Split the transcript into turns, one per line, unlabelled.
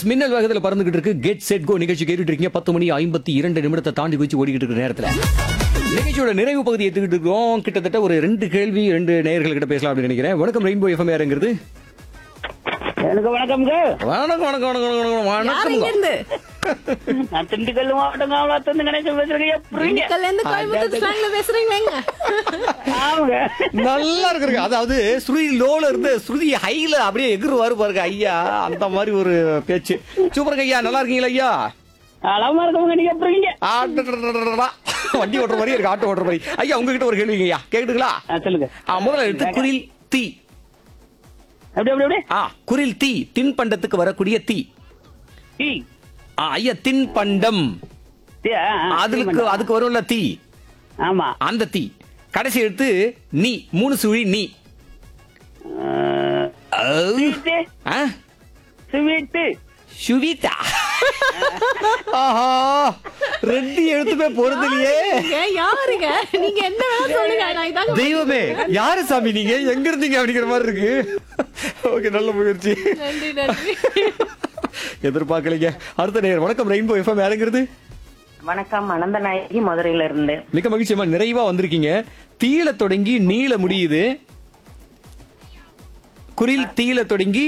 S மின்னல் வேகத்துல பறந்துகிட்டு இருக்கு கெட் செட் கோ நிகழ்ச்சி கேட்டுட்டு இருக்கீங்க பத்து மணி ஐம்பத்தி இரண்டு நிமிடத்தை தாண்டி வச்சு ஓடிக்கிட்டு இருக்கிற நேரத்துல நிகழ்ச்சியோட நிறைவு பகுதியை எடுத்துக்கிட்டு இருக்கோம் கிட்டத்தட்ட ஒரு ரெண்டு கேள்வி ரெண்டு நேயர்கள் கிட்ட பேசலாம் அப்படின்னு நினைக்கிறேன் வணக்கம் ரெயின்போ எஃப்எம் யாருங்கிறது
எனக்கு வணக்கம்ங்க
வணக்கம் வணக்கம் வணக்கம் வணக்கம்
யாரு
வணக்கம்
இங்க இருந்து
நான் திண்டுக்கல் மாவட்டம் காவலாத்திருந்து கணேசன் பேசுறேங்க புரியுங்க
திண்டுக்கல்ல இருந்து கோயம்புத்தூர் ஸ்லாங்ல பேசுறீங்களேங்க
ஆமாங்க
நல்லா இருக்குங்க அதாவது ஸ்ருதி லோல இருந்து ஸ்ருதி ஹைல அப்படியே எகிருவாரு பாருங்க ஐயா அந்த மாதிரி ஒரு பேச்சு சூப்பருங்க ஐயா நல்லா இருக்கீங்களா ஐயா
அழகா இருக்கவங்க நீங்க புரியுங்க
ஆட்டடடடடடா. வண்டி ஓட்டுற மாதிரி இருக்கு ஆட்டோ ஓட்டுற மாதிரி ஐயா உங்ககிட்ட ஒரு கேள்விங்க ஐயா கேக்குதுங்களா
சொல்லுங்க
ஆ, முதல்ல எடுத்து குரில் தீ
அப்படி அப்படி அப்படி
ஆ குரில் தீ தின்பண்டத்துக்கு வரக்கூடிய தீ
டீ
ஆ, ஐயா தின்பண்டம்
டீ, ஆ, ஆ,
அதுக்கு
டீ
அதுக்கு வரும்ல தீ
ஆமா
அந்த தீ கடைசி எடுத்து நீ மூணு சுழி நீ
அஹ்,
ஔ.
ஸ்வீட்டு
ஆ,
ஸ்வீட்டு
சுவிதா ஆஹா ரெண்டு எழுத்துமே பொருந்தலையே
ஏங்க, யாருங்க நீங்க என்ன வேணா சொல்லுங்க நான் இதாங்க
தெய்வமே யாரு சாமி நீங்க எங்க இருந்தீங்க அப்படிங்கிற மாதிரி இருக்கு ஓகே நல்ல முயற்சி
நன்றி நன்றி
எதிர்பார்க்கலைங்க அடுத்த நேரம் வணக்கம் ரெயின்போ எஃப்எம் யாருங்கிறது
வணக்கம் அனந்தநாயகி மதுரையில இருந்து
மிக மகிழ்ச்சியமா நிறைவா வந்திருக்கீங்க தீல தொடங்கி நீல முடியுது குரில் தீல தொடங்கி